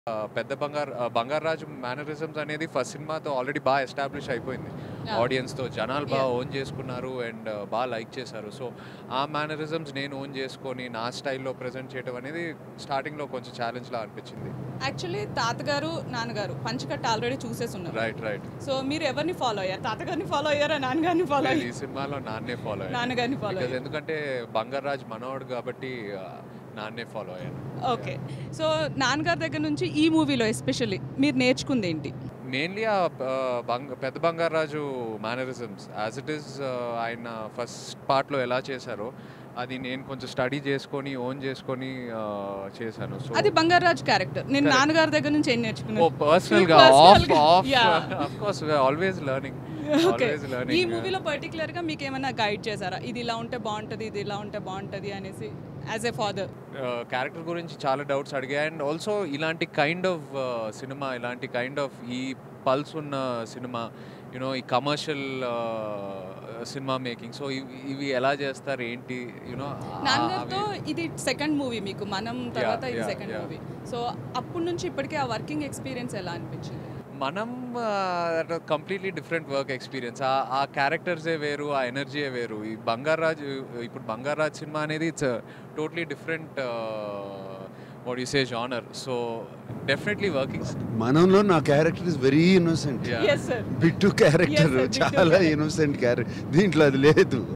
ఆ, పెద్ద బంగారు ఆ, బంగారాజు మేనరిజమ్స్ అనేది ఫస్ట్ సినిమాతో ఆల్రెడీ బాగా ఎస్టాబ్లిష్ అయిపోయింది Yeah. ఆడియన్స్తో జనాలు బాగా Yeah. ఓన్ చేసుకున్నారు అండ్ బాగా లైక్ చేశారు సో ఆ మేనరిజమ్స్ నేను ఓన్ చేసుకొని నా స్టైల్లో ప్రజెంట్ చేయడం అనేది స్టార్టింగ్లో కొంచెం ఛాలెంజ్లా అనిపించింది యాక్చువల్లీ తాతగారు నాన్నగారు పంచకట్ట ఆల్రెడీ చూసేసి ఉన్నారు రైట్ రైట్ సో మీరు ఎవరిని ఫాలో అయ్యారు తాతగారిని ఫాలో అయ్యారా నాన్నగారిని ఫాలో ఈ అయ్యారు సినిమాలో నాన్నే ఫాలో నాన్నగారిని ఫాలో అయ్యాను అయ్యారు ఎందుకంటే బంగారాజ్ మనోడు కాబట్టి ఆ, నాన్నే ఫాలో అయ్యాను ఓకే సో నాన్నగారి దగ్గర నుంచి ఈ మూవీలో ఎస్పెషల్లీ మీరు నేర్చుకుంది ఏంటి మెయిన్లీ ఆ ఆ, బంగ పెద్ద Bangarraju mannerisms as it is ఆయన ఫస్ట్ పార్ట్లో ఎలా చేశారో అది నేను కొంచెం స్టడీ చేసుకొని ఓన్ చేసుకొని ఆ, చేశాను సో అది బంగారాజ్ క్యారెక్టర్ నేను Correct. నాన్నగారి దగ్గర నుంచి ఏం ఓ నేర్చుకున్నాను పర్సనల్ గా Personal ఆఫ్ గా, of yeah. Of course always learning okay always ఈ లెర్నింగ్ మూవీలో పర్టికులర్ గా మీకు ఏమైనా గైడ్ చేశారా ఇది ఇలా ఉంటే బాగుంటది ఇది ఇలా ఉంటే బాగుంటది అనేసి యాజ్ ఎ ఫాదర్ క్యారెక్టర్ గురించి చాలా డౌట్స్ అడిగా అండ్ ఆల్సో ఇలాంటి కైండ్ ఆఫ్ సినిమా ఇలాంటి కైండ్ ఆఫ్ ఈ పల్స్ ఉన్న సినిమా యూనో ఈ కమర్షియల్ సినిమా మేకింగ్ సో ఇవి ఎలా చేస్తారు ఏంటి యూనో నాన్నగారితో ఇది సెకండ్ మూవీ మీకు మనం తర్వాత ఇది yeah, second yeah. Movie so అప్పటి నుంచి ఇప్పటికే ఆ వర్కింగ్ ఎక్స్పీరియన్స్ ఎలా అనిపించింది మనం కంప్లీట్లీ డిఫరెంట్ వర్క్ ఎక్స్పీరియన్స్ ఆ క్యారెక్టర్సే వేరు ఆ ఎనర్జీయే వేరు ఈ బంగారాజ్ ఇప్పుడు బంగారాజ్ సినిమా అనేది it's totally different what you say genre so definitely working మనంలో నా character is very innocent Yeah. Yes sir Bittu character Yes, sir, Bittu చాలా character. ఇన్నోసెంట్ క్యారెక్టర్ దీంట్లో అది లేదు